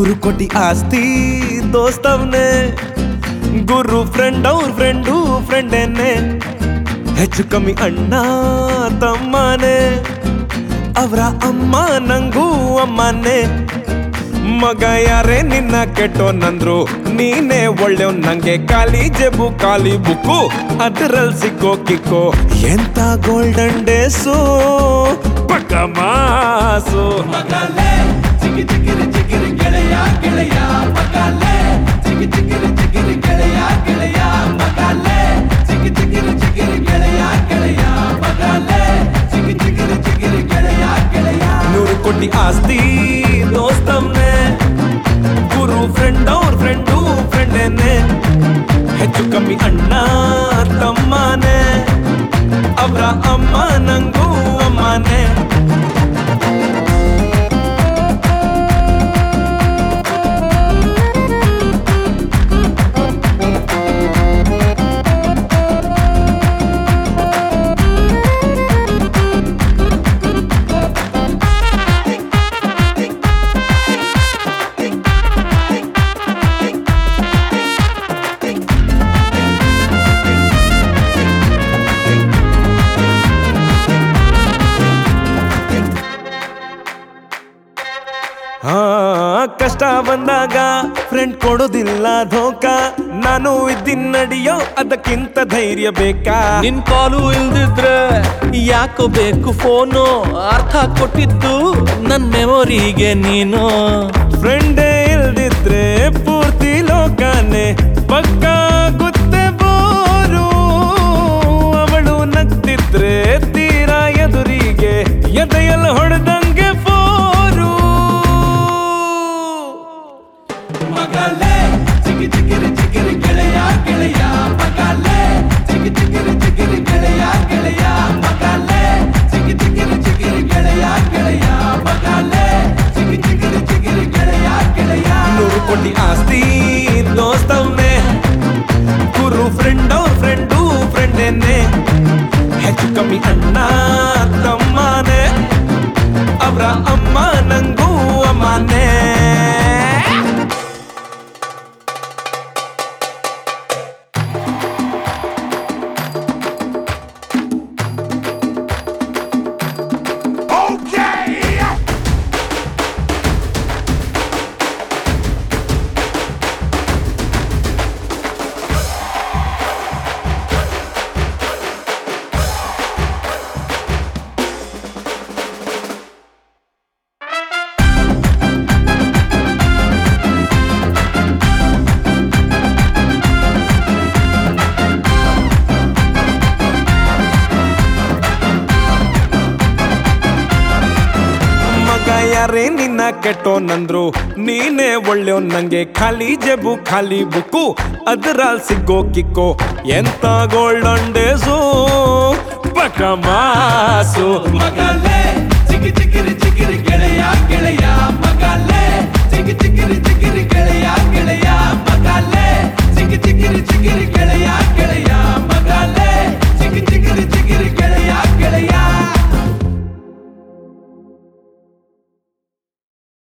ನೂರು ಕೋಟಿ ಆಸ್ತಿ ದೋಸ್ತವ್ನೆ ಗುರು ಫ್ರೆಂಡ್ ಅವ್ರ ಫ್ರೆಂಡು ಫ್ರೆಂಡೇನೆ ಹೆಚ್ಚು ಕಮ್ಮಿ ಅಣ್ಣ ತಮ್ಮನೆ ಅವರ ಅಮ್ಮ ನಂಗೂ ಅಮ್ಮನೆ ಮಗ ಯಾರೇ ನಿನ್ನ ಕೆಟ್ಟೋನಂದ್ರು ನೀನೇ ಒಳ್ಳೆವ್ ನಂಗೆ ಖಾಲಿ ಜೆಬು ಖಾಲಿ ಬುಕ್ಕು ಅದ್ರಲ್ಲಿ ಸಿಕ್ಕೋ ಕಿಕ್ಕೋ ಎಂತ ಗೋಲ್ಡನ್ ಡೇಸು ಪಕ್ಕ ಮಾಸು ಮಗಾಲೆ ಚಿಕ್ಕಿ ಚಿಕ್ಕಿರಿ ಚಿಕ್ಕಿರಿ ಗೆಳೆಯ ಗೆಳೆಯ ಮಗಾಲೆ ಚಿಕ್ಕಿ ಚಿಕ್ಕಿರಿ ಚಿಕ್ಕಿರಿ ಗೆಳೆಯ ಗೆಳೆಯ ಮಗಾಲೆ ಚಿಕ್ಕಿ ಚಿಕ್ಕಿರಿ ಚಿಕ್ಕಿರಿ ಗೆಳೆಯ ಗೆಳೆಯ ಮಗಾಲೆ ಚಿಕ್ಕಿ ಚಿಕ್ಕಿರಿ ಚಿಕ್ಕಿರಿ ಗೆಳೆಯ ಗೆಳೆಯ ನೂರು ಕೋಟಿ ಆಸ್ತಿ ದೋಸ್ತಮ್ನೆ ಗುರು ಫ್ರೆಂಡ್ ಅವ್ರ ಫ್ರೆಂಡು ಫ್ರೆಂಡೇನೆ ಹೆಚ್ಚು ಕಮ್ಮಿ ಅಣ್ಣ ತಮ್ಮನೆ ಅವರ ಅಮ್ಮ ನಂಗೂ ಅಮ್ಮನೆ ಹಾ ಕಷ್ಟ ಬಂದಾಗ ಫ್ರೆಂಡ್ ಕೊಡೋದಿಲ್ಲ ಧೋಕ ನಾನು ಇದ್ದಿನ್ ನಡಿಯೋ ಅದಕ್ಕಿಂತ ಧೈರ್ಯ ಬೇಕಾ ನಿನ್ ಕಾಲು ಇಲ್ದಿದ್ರೆ ಯಾಕೋ ಬೇಕು ಫೋನು ಅರ್ಥ ಕೊಟ್ಟಿದ್ದು ನನ್ ಮೆಮೊರಿಗೆ ನೀನು ಫ್ರೆಂಡೇ ಇಲ್ದಿದ್ರೆ ಪೂರ್ತಿ ಲೋಕನೆ ಪಕ್ಕ ಗೊತ್ತೆ ಬೋರು ಅವಳು ನಗ್ತಿದ್ರೆ ತೀರಾ ಎದುರಿಗೆ ಎದೆಯಲ್ಲ ಹೊಡೆದಂಗೆ ಫೋರು ಮಗಾಲೆ ಚಿಕ್ಕಿ ಚಿಕ್ಕಿರಿ ಚಿಕ್ಕಿರಿ ಗೆಳೆಯ ಗೆಳೆಯ ಮಗಾಲೆ ಚಿಕ್ಕಿ ಚಿಕ್ಕಿರಿ ಚಿಕ್ಕಿರಿ ಗೆಳೆಯ ಗೆಳೆಯ ಮಗಾಲೆ ಚಿಕ್ಕಿ ಚಿಕ್ಕಿರಿ ಚಿಕ್ಕಿರಿ ಗೆಳೆಯ ಗೆಳೆಯ ಮಗಾಲೆ ಚಿಕ್ಕಿ ಚಿಕ್ಕಿರಿ ಚಿಕ್ಕಿರಿ ಗೆಳೆಯ ಗೆಳೆಯ ನೂರು ಕೋಟಿ ಆಸ್ತಿ ದೋಸ್ತವ್ನೆ ಗುರು ಫ್ರೆಂಡ್ ಅವ್ರ ಫ್ರೆಂಡು ಫ್ರೆಂಡೇನೆ ಹೆಚ್ಚು ಕಮ್ಮಿ ಅಣ್ಣ ತಮ್ಮನೆ ಅವರ ಅಮ್ಮ ನಂಗೂ ಅಮ್ಮನೆ ಮಗ ಯಾರೇ ನಿನ್ನ ಕೆಟ್ಟೋನಂದ್ರು ನೀನೇ ಒಳ್ಳೆವ್ ನಂಗೆ ಖಾಲಿ ಜೆಬು ಖಾಲಿ ಬುಕ್ಕು ಅದ್ರಲ್ಲಿ ಸಿಕ್ಕೋ ಕಿಕ್ಕೋ ಎಂತ ಗೋಲ್ಡನ್ ಡೇಸು ಪಕ ಮಾಸು ಮಗಾಲೆ ಚಿಕ್ಕಿ ಚಿಕ್ಕಿರಿ ಚಿಕ್ಕಿರಿ ಗೆಳೆಯ ಗೆಳೆಯ ಮಗಾಲೆ